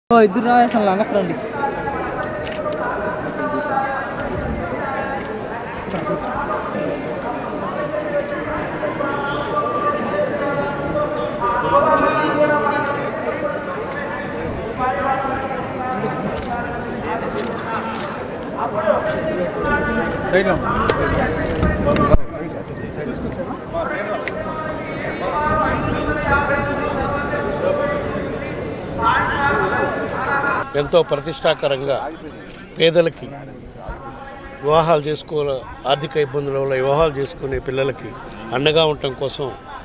ఓ ఇద్దరు రావేసాను లంగకు రండి ఎంతో ప్రతిష్టాకరంగా పేదలకి వివాహాలు చేసుకో ఆర్థిక ఇబ్బందుల వల్ల వివాహాలు చేసుకునే పిల్లలకి అండగా ఉండటం కోసం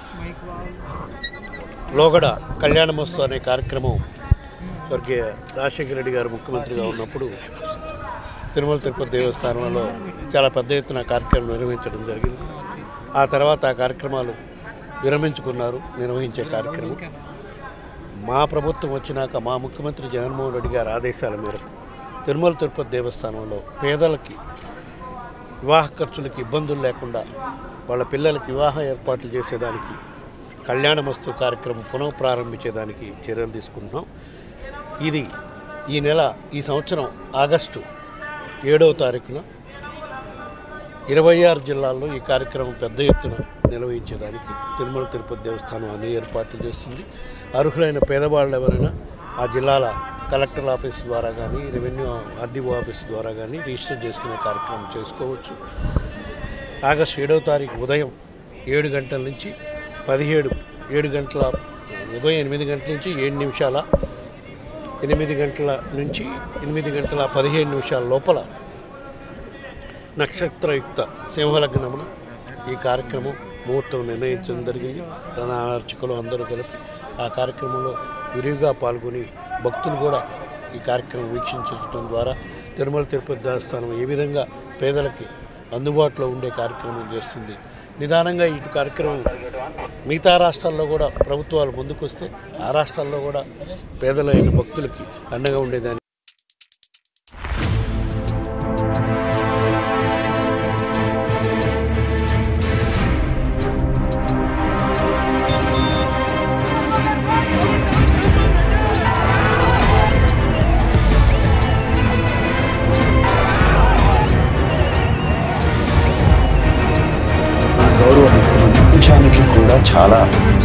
లోగడ కళ్యాణమస్తు అనే కార్యక్రమం స్వర్గీయ రాజశేఖర రెడ్డి గారు ముఖ్యమంత్రిగా ఉన్నప్పుడు తిరుమల తిరుపతి దేవస్థానంలో చాలా పెద్ద ఎత్తున కార్యక్రమం నిర్వహించడం జరిగింది ఆ తర్వాత ఆ కార్యక్రమాలు విరమించుకున్నారు నిర్వహించే కార్యక్రమం మా ప్రభుత్వం వచ్చినాక మా ముఖ్యమంత్రి జగన్మోహన్ రెడ్డి గారి ఆదేశాల మేరకు తిరుమల తిరుపతి దేవస్థానంలో పేదలకి వివాహ ఖర్చులకి ఇబ్బందులు లేకుండా వాళ్ళ పిల్లలకి వివాహ ఏర్పాట్లు చేసేదానికి కళ్యాణమస్తు కార్యక్రమం పునః ప్రారంభించేదానికి చర్యలు తీసుకుంటున్నాం ఇది ఈ నెల ఈ సంవత్సరం ఆగస్టు ఏడవ తారీఖున ఇరవై ఆరు జిల్లాల్లో ఈ కార్యక్రమం పెద్ద ఎత్తున నిర్వహించేదానికి తిరుమల తిరుపతి దేవస్థానం అన్ని ఏర్పాట్లు చేస్తుంది అర్హులైన పేదవాళ్ళు ఎవరైనా ఆ జిల్లాల కలెక్టర్ ఆఫీస్ ద్వారా కానీ రెవెన్యూ ఆర్డీఓ ఆఫీస్ ద్వారా కానీ రిజిస్టర్ చేసుకునే కార్యక్రమం చేసుకోవచ్చు ఆగస్టు ఏడవ తారీఖు ఉదయం ఏడు గంటల నుంచి పదిహేడు ఏడు గంటల ఉదయం ఎనిమిది గంటల నుంచి ఏడు నిమిషాల ఎనిమిది గంటల నుంచి ఎనిమిది గంటల పదిహేడు నిమిషాల లోపల నక్షత్రయుక్త సింహలగ్నమున ఈ కార్యక్రమం ముహూర్తం నిర్ణయించడం జరిగింది ప్రధాన అర్చకులు అందరూ కలిపి ఆ కార్యక్రమంలో విరివిగా పాల్గొని భక్తులు కూడా ఈ కార్యక్రమం వీక్షించడం ద్వారా తిరుమల తిరుపతి దేవస్థానం ఏ విధంగా పేదలకి అందుబాటులో ఉండే కార్యక్రమం చేస్తుంది నిదానంగా ఈ కార్యక్రమం మిగతా రాష్ట్రాల్లో కూడా ప్రభుత్వాలు ముందుకొస్తే ఆ రాష్ట్రాల్లో కూడా పేదలైన భక్తులకి అండగా ఉండేదాన్ని గౌరవ ముఖ్యమంత్రి ప్రపంచానికి కూడా చాలా